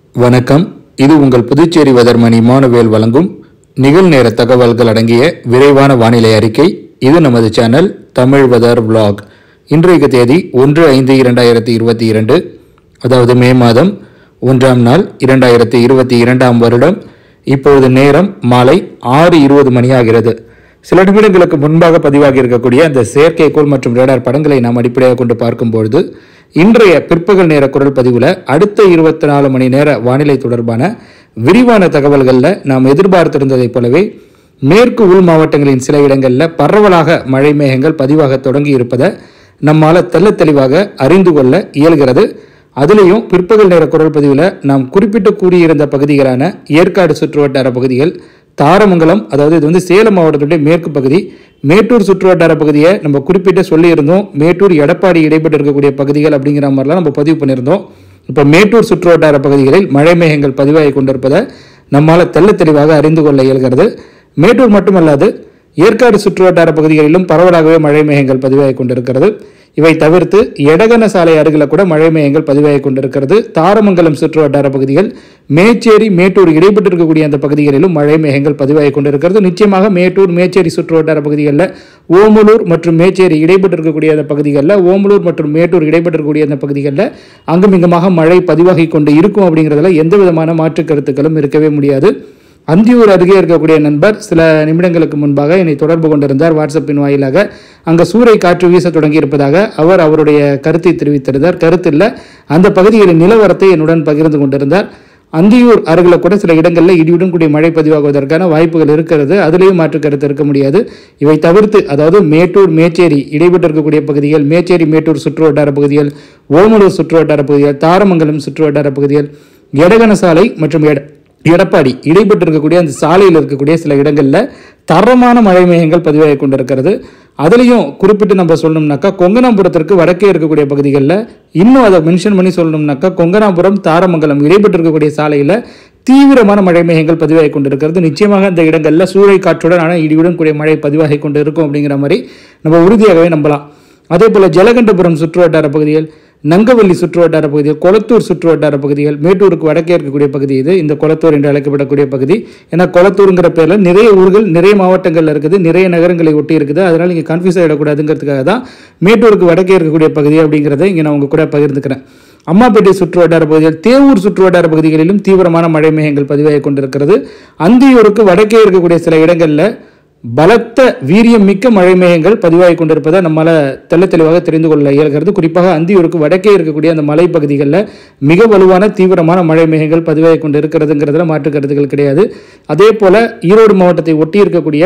வணக்கம் இது உங்கள் புதுச்சேரி வெதர்மணி மானுவேல் வழங்கும் நிகழ்நேர தகவல்கள் அடங்கிய விரைவான வானிலை அறிக்கை இது நமது சேனல் தமிழ் வெதர் vlog இன்றைய தேதி ஒன்று ஐந்து இரண்டாயிரத்தி இருபத்தி இரண்டு அதாவது மே மாதம் ஒன்றாம் நாள் இரண்டாயிரத்தி இருபத்தி இரண்டாம் வருடம் இப்பொழுது நேரம் மாலை ஆறு இருபது மணியாகிறது சில நிமிடங்களுக்கு முன்பாக பதிவாகி இருக்கக்கூடிய அந்த செயற்கைக்கோள் மற்றும் ரேடார் படங்களை நாம் அடிப்படையாக கொண்டு பார்க்கும்பொழுது இன்றைய பிற்பகல் நேர குரல் பதிவில் அடுத்த இருபத்தி நாலு மணி நேர வானிலை தொடர்பான விரிவான தகவல்களில் நாம் எதிர்பார்த்திருந்ததைப் போலவே மேற்கு உள் மாவட்டங்களின் சில இடங்களில் பரவலாக மழை மேகங்கள் பதிவாக தொடங்கி இருப்பதை நம்மால் தெள்ள தெளிவாக அறிந்து கொள்ள இயல்கிறது அதுலேயும் பிற்பகல் நேர குரல் பதிவில் நாம் குறிப்பிட்டு கூறியிருந்த பகுதிகளான ஏற்காடு சுற்றுவட்டார பகுதிகள் தாரமங்கலம் அதாவது இது வந்து சேலம் மாவட்டத்துடைய மேற்கு பகுதி மேட்டூர் சுற்றுவட்டார பகுதியை நம்ம குறிப்பிட்டு சொல்லியிருந்தோம் மேட்டூர் எடப்பாடி இடைப்பட்டு இருக்கக்கூடிய பகுதிகள் அப்படிங்கிற மாதிரிலாம் நம்ம பதிவு பண்ணியிருந்தோம் இப்போ மேட்டூர் சுற்றுவட்டார பகுதிகளில் மழை மேகங்கள் பதிவாகி கொண்டிருப்பதை நம்மால் தெள்ள தெளிவாக அறிந்து கொள்ள இயல்கிறது மேட்டூர் மட்டுமல்லாது ஏற்காடு சுற்றுவட்டார பகுதிகளிலும் பரவலாகவே மழை மேகங்கள் பதிவாகி கொண்டிருக்கிறது இவை தவிர்த்து எடகன சாலை அருகில் கூட மழை மேகங்கள் பதிவாகி கொண்டிருக்கிறது தாரமங்கலம் சுற்றுவட்டார பகுதிகள் மேச்சேரி மேட்டூர் இடைப்பட்டு இருக்கக்கூடிய அந்த பகுதிகளிலும் மழை மேகங்கள் பதிவாகி கொண்டிருக்கிறது நிச்சயமாக மேட்டூர் மேச்சேரி சுற்றுவட்டார பகுதிகளில் ஓமலூர் மற்றும் மேச்சேரி இடைப்பட்டு இருக்கக்கூடிய அந்த பகுதிகளில் ஓமலூர் மற்றும் மேட்டூர் இடைப்பட்டு இருக்கக்கூடிய அந்த பகுதிகளில் அங்குமிங்குமாக மழை பதிவாகி கொண்டு இருக்கும் அப்படிங்கிறதுல எந்த விதமான மாற்று கருத்துக்களும் இருக்கவே முடியாது அந்தியூர் அருகே இருக்கக்கூடிய நண்பர் சில நிமிடங்களுக்கு முன்பாக என்னை தொடர்பு கொண்டிருந்தார் வாட்ஸ்அப்பின் வாயிலாக அங்கே சூறை காற்று வீச தொடங்கி இருப்பதாக அவர் அவருடைய கருத்தை தெரிவித்திருந்தார் கருத்தில் அந்த பகுதிகளின் நிலவரத்தை என்னுடன் பகிர்ந்து கொண்டிருந்தார் அந்தியூர் அருகில் கூட சில இடங்களில் இடியுடன் கூடிய மழை பதிவாகுவதற்கான வாய்ப்புகள் இருக்கிறது அதுலேயும் மாற்று கருத்து இருக்க முடியாது இவை தவிர்த்து அதாவது மேட்டூர் மேச்சேரி இடைப்பட்டு இருக்கக்கூடிய பகுதிகள் மேச்சேரி மேட்டூர் சுற்றுவட்டார பகுதிகள் ஓமலூர் சுற்றுவட்டார பகுதிகள் தாரமங்கலம் சுற்றுவட்டார பகுதிகள் எடகன சாலை மற்றும் எட எடப்பாடி இடைப்பட்டு இருக்கக்கூடிய அந்த சாலையில் இருக்கக்கூடிய சில இடங்களில் தரமான மழை மேகங்கள் பதிவாகி கொண்டிருக்கிறது அதுலேயும் குறிப்பிட்டு நம்ம சொல்லணும்னாக்கா கொங்கனாபுரத்திற்கு வடக்கே இருக்கக்கூடிய பகுதிகளில் இன்னும் அதை மென்ஷன் பண்ணி சொல்லணும்னாக்கா கொங்கனாபுரம் தாரமங்கலம் இடைப்பட்டு இருக்கக்கூடிய சாலையில் தீவிரமான மழை மேகங்கள் பதிவாகி கொண்டிருக்கிறது நிச்சயமாக அந்த இடங்களில் சூறை காற்றுடன் ஆனால் இடியுடன் கூடிய மழை பதிவாகி கொண்டு இருக்கும் அப்படிங்கிற மாதிரி நம்ம உறுதியாகவே நம்பலாம் அதே போல் ஜலகண்டபுரம் சுற்றுவட்டார பகுதிகள் நங்கவல்லி சுற்றுவட்டார பகுதிகள் கொளத்தூர் சுற்றுவட்டார பகுதிகள் மேட்டூருக்கு வடக்கே இருக்கக்கூடிய பகுதி இது இந்த கொளத்தூர் என்று அழைக்கப்படக்கூடிய பகுதி ஏன்னா கொளத்தூருங்கிற பேரில் நிறைய ஊர்கள் நிறைய மாவட்டங்கள்ல இருக்குது நிறைய நகரங்களை ஒட்டி இருக்குது அதனால் இங்கே கன்ஃபியூஸ் ஆகிடக்கூடாதுங்கிறதுக்காக தான் மேட்டூருக்கு வடக்கே இருக்கக்கூடிய பகுதி அப்படிங்கிறத இங்கே நான் உங்க கூட பகிர்ந்துக்கிறேன் அம்மாப்பேட்டை சுற்றுவட்டார பகுதிகள் தேவூர் சுற்றுவட்டார பகுதிகளிலும் தீவிரமான மழை மேகங்கள் பதிவாகி கொண்டிருக்கிறது அந்தியூருக்கு வடக்கே இருக்கக்கூடிய சில இடங்களில் பலத்த வீரியம் மிக்க மழை மேகங்கள் பதிவாகி கொண்டிருப்பதை நம்மால் தெள்ள தெளிவாக தெரிந்து கொள்ள இயல்கிறது குறிப்பாக அந்தியூருக்கு வடக்கே இருக்கக்கூடிய அந்த மலைப்பகுதிகளில் மிக வலுவான தீவிரமான மழை மேகங்கள் பதிவாகி கொண்டு இருக்கிறதுங்கிறதுல மாற்று கருத்துக்கள் கிடையாது அதே போல ஈரோடு மாவட்டத்தை ஒட்டி இருக்கக்கூடிய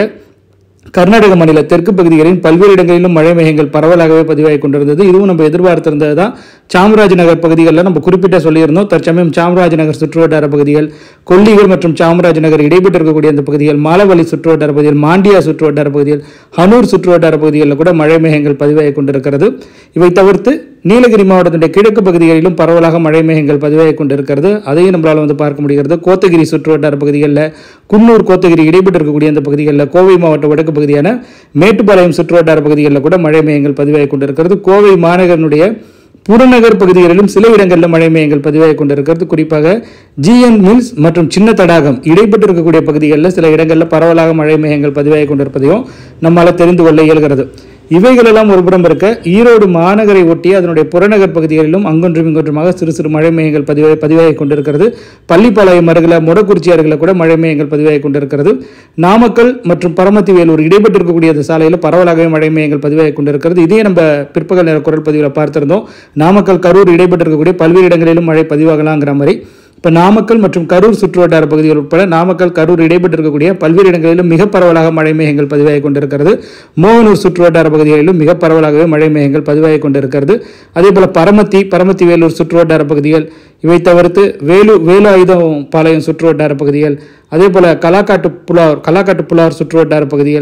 கர்நாடக மாநில தெற்கு பகுதிகளின் பல்வேறு இடங்களிலும் மழை மேகங்கள் பரவலாகவே பதிவாகி கொண்டிருந்தது இதுவும் நம்ம எதிர்பார்த்திருந்தது தான் சாம்ராஜ் நகர் பகுதிகளில் நம்ம குறிப்பிட்ட சொல்லியிருந்தோம் தற்சமயம் சாம்ராஜ் நகர் சுற்றுவட்டார பகுதிகள் கொல்லிகள் மற்றும் சாம்ராஜ் நகர் இடைப்பட்டு இருக்கக்கூடிய அந்த பகுதிகள் மாலவழி சுற்றுவட்டார பகுதிகள் மாண்டியா சுற்றுவட்டார பகுதிகள் ஹனூர் சுற்றுவட்டார பகுதிகளில் கூட மழை மேகங்கள் பதிவாகி கொண்டிருக்கிறது இவை தவிர்த்து நீலகிரி மாவட்டத்தினுடைய கிழக்கு பகுதிகளிலும் பரவலாக மழை மேகங்கள் பதிவாகி கொண்டிருக்கிறது அதையும் நம்மளால் வந்து பார்க்க முடிகிறது கோத்தகிரி சுற்றுவட்டார பகுதிகளில் குன்னூர் கோத்தகிரி இடைப்பட்டு இருக்கக்கூடிய அந்த பகுதிகளில் கோவை மாவட்ட வடக்கு பகுதியான மேட்டுப்பாளையம் சுற்றுவட்டார பகுதிகளில் கூட மழை மேகங்கள் பதிவாகி கொண்டிருக்கிறது கோவை மாநகரனுடைய புறநகர் பகுதிகளிலும் சில இடங்களில் மழை மேகங்கள் பதிவாகி கொண்டிருக்கிறது குறிப்பாக ஜிஎன் மில்ஸ் மற்றும் சின்ன தடாகம் இடைப்பட்டு இருக்கக்கூடிய பகுதிகளில் சில இடங்களில் பரவலாக மழை மேகங்கள் பதிவாகி கொண்டிருப்பதையும் நம்மால் தெரிந்து கொள்ள இயல்கிறது இவைகளெல்லாம் ஒரு புறம் இருக்க ஈரோடு மாநகரை ஒட்டி அதனுடைய புறநகர் பகுதிகளிலும் அங்கொன்றும் இங்கொன்றுமாக சிறு சிறு மழை மேகங்கள் பதிவாகி பதிவாகி கொண்டிருக்கிறது பள்ளிப்பாளையம் அருகில் முடக்குறிச்சி அருகில் கூட மழை மேகங்கள் பதிவாகி கொண்டிருக்கிறது நாமக்கல் மற்றும் பரமத்தி வேலூர் இடைப்பட்டு இருக்கக்கூடிய அந்த சாலையில் பரவலாகவே மழை மேகங்கள் பதிவாகி கொண்டிருக்கிறது இதே நம்ம பிற்பகல் நேர குரல் பதிவில் பார்த்திருந்தோம் நாமக்கல் கரூர் இடைப்பட்டு இருக்கக்கூடிய பல்வேறு இடங்களிலும் மழை பதிவாகலாங்கிற மாதிரி இப்போ நாமக்கல் மற்றும் கரூர் சுற்றுவட்டார பகுதிகள் உட்பட நாமக்கல் கரூர் இடைப்பட்டு இருக்கக்கூடிய பல்வேறு இடங்களிலும் மிக பரவலாக மழை மேகங்கள் பதிவாகி கொண்டிருக்கிறது மோகனூர் சுற்றுவட்டார பகுதிகளிலும் மிக பரவலாகவே மழை மேகங்கள் பதிவாகி கொண்டிருக்கிறது அதே போல் பரமத்தி பரமத்தி வேலூர் சுற்றுவட்டார பகுதிகள் இவை தவிர்த்து வேலு வேலு ஆயுதம் பாளையம் சுற்றுவட்டார பகுதிகள் அதே போல் கலாக்காட்டு புலார் கலாக்காட்டு புலார் சுற்றுவட்டார பகுதிகள்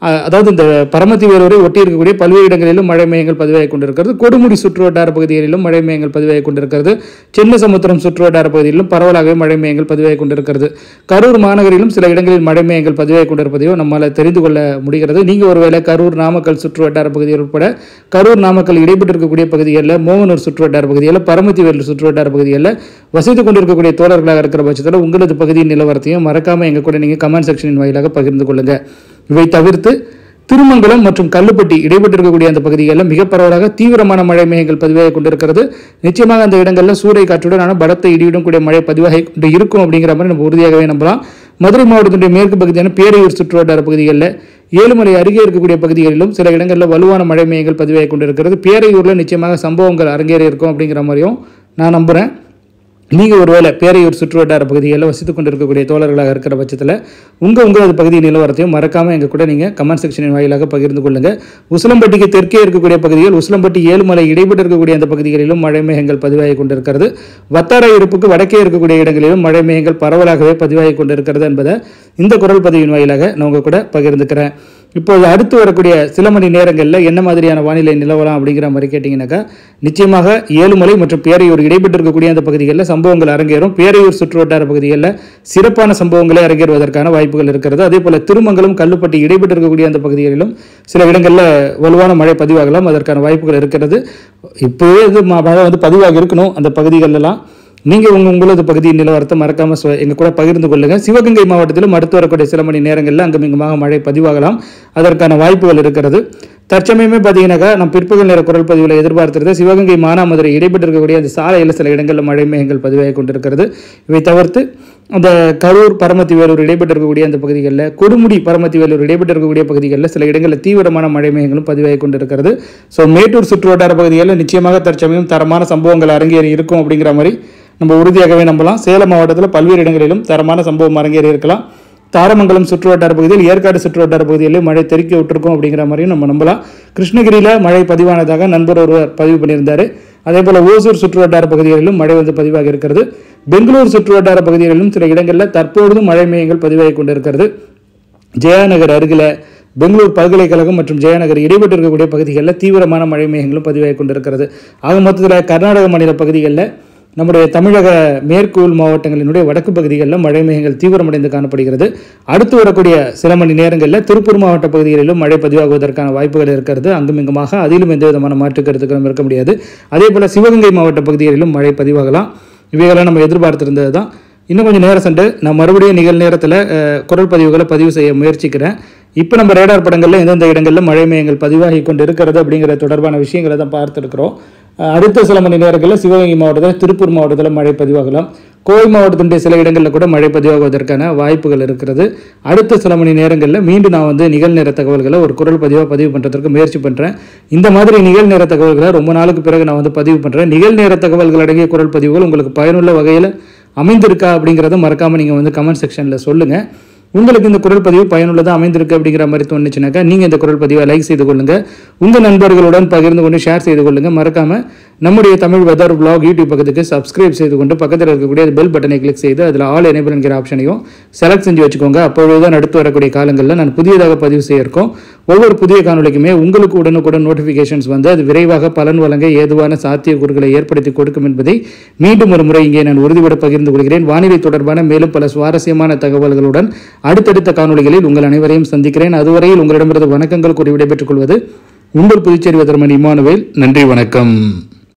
அஹ், அதாவது இந்த பரமத்தி வேலூரை ஒட்டி இருக்கக்கூடிய பல்வேறு இடங்களிலும் மழை மேகங்கள் பதிவாகி கொண்டிருக்கிறது கொடுமுடி சுற்றுவட்டார பகுதிகளிலும் மழை மேகங்கள் பதிவாகி கொண்டிருக்கிறது சின்ன சமுத்திரம் சுற்றுவட்டார பகுதிகளிலும் பரவலாகவே மழை மேகங்கள் பதிவாகி கொண்டிருக்கிறது கரூர் மாநகரிலும் சில இடங்களில் மழை மேகங்கள் பதிவாகி கொண்டிருப்பதையும் நம்மால் தெரிந்து கொள்ள முடிகிறது நீங்கள் ஒருவேளை கரூர் நாமக்கல் சுற்றுவட்டார பகுதிகள் உட்பட கரூர் நாமக்கல் இடைப்பட்டு இருக்கக்கூடிய பகுதிகளில் மோகனூர் சுற்றுவட்டார பகுதிகளில் பரமத்தி வேலூர் சுற்றுவட்டார பகுதிகளில் வசித்துக் கொண்டிருக்கக்கூடிய தோழர்களாக இருக்கிற பட்சத்தில் உங்களது பகுதியின் நிலவரத்தையும் மறக்காம எங்க கூட நீங்கள் கமெண்ட் செக்ஷனின் வாயிலாக பகிர்ந்து கொள்ளுங்க இவை தவிர்த்து திருமங்கலம் மற்றும் கல்லுப்பட்டி இடைப்பட்டு இருக்கக்கூடிய அந்த பகுதிகளில் மிக பரவலாக தீவிரமான மழை மேகங்கள் பதிவாகி கொண்டிருக்கிறது நிச்சயமாக அந்த இடங்களில் சூறை காற்றுடன் பலத்த இடியுடன் கூடிய மழை பதிவாகி கொண்டு இருக்கும் அப்படிங்கிற மாதிரி நம்ம உறுதியாகவே நம்பலாம் மதுரை மாவட்டத்தினுடைய மேற்கு பகுதியான பேரையூர் சுற்றுவட்டார பகுதிகளில் ஏழுமலை அருகே இருக்கக்கூடிய பகுதிகளிலும் சில இடங்களில் வலுவான மழை மேகங்கள் பதிவாகி கொண்டிருக்கிறது பேரையூரில் நிச்சயமாக சம்பவங்கள் அரங்கேறி இருக்கும் அப்படிங்கிற மாதிரியும் நான் நம்புகிறேன் நீங்கள் ஒருவேளை பேரையூர் சுற்றுவட்டார பகுதிகளில் வசித்துக் கொண்டிருக்கக்கூடிய தோழர்களாக இருக்கிற பட்சத்தில் உங்கள் உங்களது பகுதி நிலவரத்தையும் மறக்காமல் எங்கள் கூட நீங்கள் கமெண்ட் செக்ஷனின் வாயிலாக பகிர்ந்து கொள்ளுங்கள் உசிலம்பட்டிக்கு தெற்கே இருக்கக்கூடிய பகுதிகள் உசிலம்பட்டி ஏழுமலை இடைப்பட்டு இருக்கக்கூடிய அந்த பகுதிகளிலும் மழை மேகங்கள் பதிவாகி கொண்டிருக்கிறது வத்தார இருப்புக்கு வடக்கே இருக்கக்கூடிய இடங்களிலும் மழை மேகங்கள் பரவலாகவே பதிவாகி கொண்டிருக்கிறது என்பதை இந்த குரல் பதிவின் வாயிலாக நான் உங்கள் கூட பகிர்ந்துக்கிறேன் இப்போது அடுத்து வரக்கூடிய சில மணி நேரங்களில் என்ன மாதிரியான வானிலை நிலவரம் அப்படிங்கிற மாதிரி கேட்டிங்கனாக்கா நிச்சயமாக ஏழுமலை மற்றும் பேரையூர் இடைப்பட்டு இருக்கக்கூடிய அந்த பகுதிகளில் சம்பவங்கள் அரங்கேறும் பேரையூர் சுற்றுவட்டார பகுதிகளில் சிறப்பான சம்பவங்களை அரங்கேறுவதற்கான வாய்ப்புகள் இருக்கிறது அதே போல் திருமங்கலம் கல்லுப்பட்டி இடைப்பட்டு இருக்கக்கூடிய அந்த பகுதிகளிலும் சில இடங்களில் வலுவான மழை பதிவாகலாம் அதற்கான வாய்ப்புகள் இருக்கிறது இப்போவே இது ம- மழை வந்து பதிவாக இருக்கணும் அந்த பகுதிகளெல்லாம் நீங்கள் உங்கள் உங்களது பகுதியின் நிலவரத்தை மறக்காமல் சொ எங்கள் கூட பகிர்ந்து கொள்ளுங்கள் சிவகங்கை மாவட்டத்திலும் அடுத்து வரக்கூடிய சில மணி நேரங்களில் அங்குமிங்குமாக மழை பதிவாகலாம் அதற்கான வாய்ப்புகள் இருக்கிறது தற்சமயமே பார்த்தீங்கன்னாக்கா நம்ம பிற்பகல் நேர குரல் பதிவில் எதிர்பார்த்திருந்த சிவகங்கை மானாமதுரை இடைப்பட்டு இருக்கக்கூடிய அந்த சாலையில் சில இடங்களில் மழை மேகங்கள் பதிவாகி கொண்டிருக்கிறது இவை தவிர்த்து அந்த கரூர் பரமத்தி வேலூர் இடைப்பட்டு இருக்கக்கூடிய அந்த பகுதிகளில் கொடுமுடி பரமத்தி வேலூர் இடைப்பட்டு இருக்கக்கூடிய பகுதிகளில் சில இடங்களில் தீவிரமான மழை மேகங்களும் பதிவாகி கொண்டிருக்கிறது ஸோ மேட்டூர் சுற்றுவட்டார பகுதிகளில் நிச்சயமாக தற்சமயம் தரமான சம்பவங்கள் அரங்கேறி இருக்கும் அப்படிங்கிற மாதிரி நம்ம உறுதியாகவே நம்பலாம் சேலம் மாவட்டத்தில் பல்வேறு இடங்களிலும் தரமான சம்பவம் அரங்கேறி இருக்கலாம் தாரமங்கலம் சுற்றுவட்டார பகுதியில் ஏற்காடு சுற்றுவட்டார பகுதிகளில் மழை தெறிக்க விட்டுருக்கும் அப்படிங்கிற மாதிரியும் நம்ம நம்பலாம் கிருஷ்ணகிரியில் மழை பதிவானதாக நண்பர் ஒருவர் பதிவு பண்ணியிருந்தார் அதே போல் ஓசூர் சுற்றுவட்டார பகுதிகளிலும் மழை வந்து பதிவாகி இருக்கிறது பெங்களூர் சுற்றுவட்டார பகுதிகளிலும் சில இடங்களில் தற்பொழுதும் மழை மேகங்கள் பதிவாகி கொண்டிருக்கிறது ஜெயாநகர் அருகில் பெங்களூர் பல்கலைக்கழகம் மற்றும் ஜெயநகர் இடைப்பட்டு இருக்கக்கூடிய பகுதிகளில் தீவிரமான மழை மேகங்களும் பதிவாகி கொண்டிருக்கிறது ஆக மொத்தத்தில் கர்நாடக மாநில பகுதிகளில் நம்முடைய தமிழக மேற்கு உள் மாவட்டங்களினுடைய வடக்கு பகுதிகளில் மழை மேகங்கள் தீவிரமடைந்து காணப்படுகிறது அடுத்து வரக்கூடிய சில மணி நேரங்களில் திருப்பூர் மாவட்ட பகுதிகளிலும் மழை பதிவாகுவதற்கான வாய்ப்புகள் இருக்கிறது அங்கும் இங்குமாக அதிலும் எந்த விதமான மாற்று கருத்துக்களும் இருக்க முடியாது அதே போல் சிவகங்கை மாவட்ட பகுதிகளிலும் மழை பதிவாகலாம் இவைகளாம் நம்ம எதிர்பார்த்திருந்தது தான் இன்னும் கொஞ்சம் நேரம் சென்று நான் மறுபடியும் நிகழ் நேரத்தில் குரல் பதிவுகளை பதிவு செய்ய முயற்சிக்கிறேன் இப்போ நம்ம ரேடார் படங்களில் எந்தெந்த இடங்களில் மழை மேகங்கள் பதிவாகி கொண்டு இருக்கிறது அப்படிங்கிற தொடர்பான விஷயங்களை தான் பார்த்துருக்குறோம் அஹ் அடுத்த சில மணி நேரங்களில் சிவகங்கை மாவட்டத்தில் திருப்பூர் மாவட்டத்தில் மழை பதிவாகலாம் கோவை மாவட்டத்தினுடைய சில இடங்களில் கூட மழை பதிவாகுவதற்கான வாய்ப்புகள் இருக்கிறது அடுத்த சில மணி நேரங்களில் மீண்டும் நான் வந்து நிகழ்நேர தகவல்களை ஒரு குரல் பதிவாக பதிவு பண்ணுறதுக்கு முயற்சி பண்ணுறேன் இந்த மாதிரி நிகழ்நேர தகவல்களை ரொம்ப நாளுக்கு பிறகு நான் வந்து பதிவு பண்ணுறேன் நிகழ்நேர தகவல்கள் அடங்கிய குரல் பதிவுகள் உங்களுக்கு பயனுள்ள வகையில் அமைந்திருக்கா அப்படிங்கிறத மறக்காமல் நீங்கள் வந்து கமெண்ட் செக்ஷனில் சொல்லுங்கள் உங்களுக்கு இந்த குரல் பதிவு பயனுள்ளதாக அமைந்திருக்கு அப்படிங்கிற மாதிரி தோணுச்சுனாக்கா நீங்கள் இந்த குரல் பதிவை லைக் செய்து கொள்ளுங்கள் உங்கள் நண்பர்களுடன் பகிர்ந்து கொண்டு ஷேர் செய்து கொள்ளுங்கள் மறக்காமல் நம்முடைய தமிழ் வெதர் vlog யூடியூப் பக்கத்துக்கு சப்ஸ்கிரைப் செய்து கொண்டு பக்கத்தில் இருக்கக்கூடிய பெல் பட்டனை கிளிக் செய்து அதில் ஆல் எனேபிள் என்கிற ஆப்ஷனையும் செலக்ட் செஞ்சு வச்சுக்கோங்க அப்பொழுது தான் அடுத்து வரக்கூடிய காலங்களில் நான் புதியதாக பதிவு செய்ய இருக்கோம் ஒவ்வொரு புதிய காணொலிக்குமே உங்களுக்கு உடனுக்குடன் நோட்டிஃபிகேஷன்ஸ் வந்து அது விரைவாக பலன் வழங்க ஏதுவான சாத்தியக்கூறுகளை ஏற்படுத்தி கொடுக்கும் என்பதை மீண்டும் ஒரு முறை இங்கே நான் உறுதிபட பகிர்ந்து கொள்கிறேன் வானிலை தொடர்பான மேலும் பல சுவாரஸ்யமான தகவல்களுடன் அடுத்தடுத்த காணொளிகளில் உங்கள் அனைவரையும் சந்திக்கிறேன் அதுவரையில் உங்களிடமிருந்து வணக்கங்கள் கூறி விடைபெற்றுக் கொள்வது உங்கள் புதுச்சேரி வதர்மன் இமானுவேல் நன்றி வணக்கம்